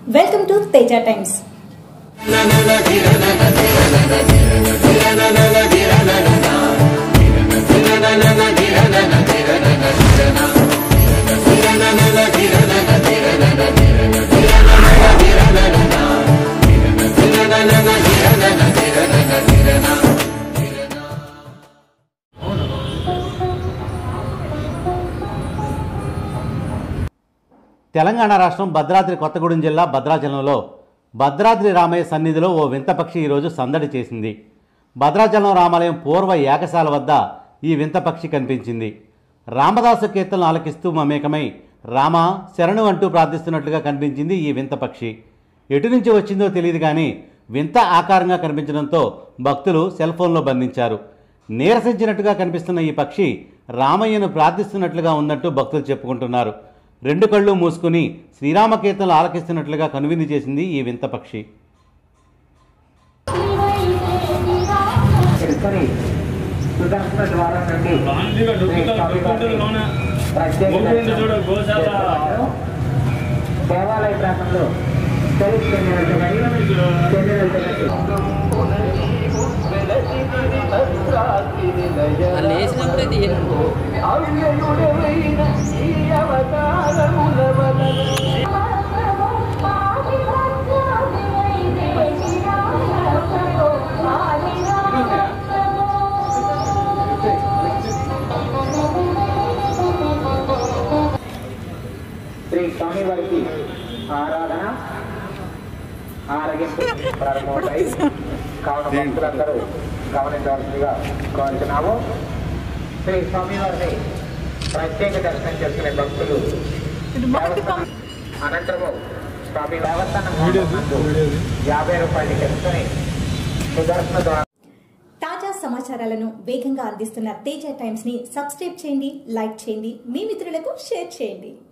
Welcome to Teja Times Telangana రాష్ట్రం భద్రాద్రి కొత్తగూడెం జిల్లా భద్రాచలంలో భద్రాద్రి రామయ్య సన్నిధిలో ఓ వింత పక్షి ఈరోజు సందడి చేసింది భద్రాచలం రామాలయం పూర్వ యాగశాల వద్ద ఈ వింత పక్షి కనిపించింది రామదాసు కీర్తనలు ఆలకిస్తూ మమేకమై రామ శరణు అంటూ ప్రార్థిస్తున్నట్లుగా కనిపించింది ఈ వింత పక్షి ఎటు నుంచి వచ్చిందో తెలియదు కానీ వింత ఆకారంగా కనిపించడంతో భక్తులు సెల్ ఫోన్లో బంధించారు నీరసించినట్టుగా కనిపిస్తున్న ఈ పక్షి రామయ్యను ప్రార్థిస్తున్నట్లుగా ఉందంటూ భక్తులు చెప్పుకుంటున్నారు రెండు కళ్ళు మూసుకుని శ్రీరామ కీర్తనలు ఆలకిస్తున్నట్లుగా కనువిందు చేసింది ఈ వింత పక్షి తెలుసుకొని సుదర్శన ద్వారం నుండి గాంధీగా డొక్కుతారు, డొక్కుంటారు లోన. ప్రత్యేక గోపురం చూడు, దర్శనం గోశాల. చేస్తున్నారు. దేవాలయ ప్రాంతంలో తెలుసు వాళ్ళు వేసినప్పుడే తీయను శ్రీ స్వామి వారికి ఆరాధన ఆరగింపు ప్రారంభమవుతాయి కావున భక్తులందరూ గమనించవలసిందిగా కోరుతున్నాము శ్రీ స్వామి వారిని ప్రత్యేక దర్శనం చేసుకునే భక్తులు దేవస్థానం అనంతరము స్వామి దేవస్థానం యాభై రూపాయలు తెలుసుకొని సుదర్శన ద్వారా తాజా సమాచారాలను వేగంగా అందిస్తున్న తేజ టైమ్స్ ని సబ్స్క్రైబ్ చేయండి లైక్ చేయండి మీ మిత్రులకు షేర్ చేయండి